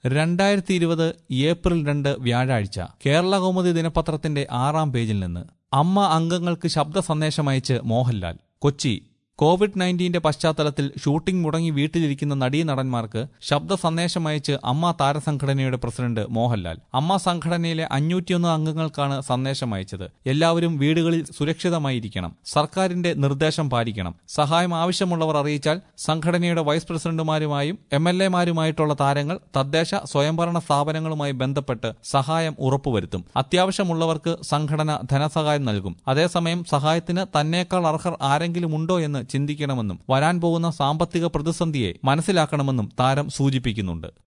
രണ്ടായിരത്തി ഇരുപത് ഏപ്രിൽ രണ്ട് വ്യാഴാഴ്ച കേരള കൗമുദി ദിനപത്രത്തിന്റെ ആറാം പേജിൽ നിന്ന് അമ്മ അംഗങ്ങൾക്ക് ശബ്ദ സന്ദേശമയച്ച് മോഹൻലാൽ കൊച്ചി കോവിഡ് നയൻറ്റീന്റെ പശ്ചാത്തലത്തിൽ ഷൂട്ടിംഗ് മുടങ്ങി വീട്ടിലിരിക്കുന്ന നടീനടന്മാർക്ക് ശബ്ദ സന്ദേശമയച്ച് അമ്മ താരസംഘടനയുടെ പ്രസിഡന്റ് മോഹൻലാൽ അമ്മ സംഘടനയിലെ അഞ്ഞൂറ്റിയൊന്ന് അംഗങ്ങൾക്കാണ് സന്ദേശം അയച്ചത് എല്ലാവരും വീടുകളിൽ സുരക്ഷിതമായിരിക്കണം സർക്കാരിന്റെ നിർദ്ദേശം പാലിക്കണം സഹായം ആവശ്യമുള്ളവർ അറിയിച്ചാൽ സംഘടനയുടെ വൈസ് പ്രസിഡന്റുമാരുമായും എം എൽ എമാരുമായിട്ടുള്ള താരങ്ങൾ തദ്ദേശ സ്വയംഭരണ സ്ഥാപനങ്ങളുമായി ബന്ധപ്പെട്ട് സഹായം ഉറപ്പുവരുത്തും അത്യാവശ്യമുള്ളവർക്ക് സംഘടന ധനസഹായം നൽകും അതേസമയം സഹായത്തിന് തന്നേക്കാൾ അർഹർ ആരെങ്കിലും ഉണ്ടോ എന്ന് ചിന്തിക്കണമെന്നും വരാൻ പോകുന്ന സാമ്പത്തിക പ്രതിസന്ധിയെ മനസ്സിലാക്കണമെന്നും താരം സൂചിപ്പിക്കുന്നുണ്ട്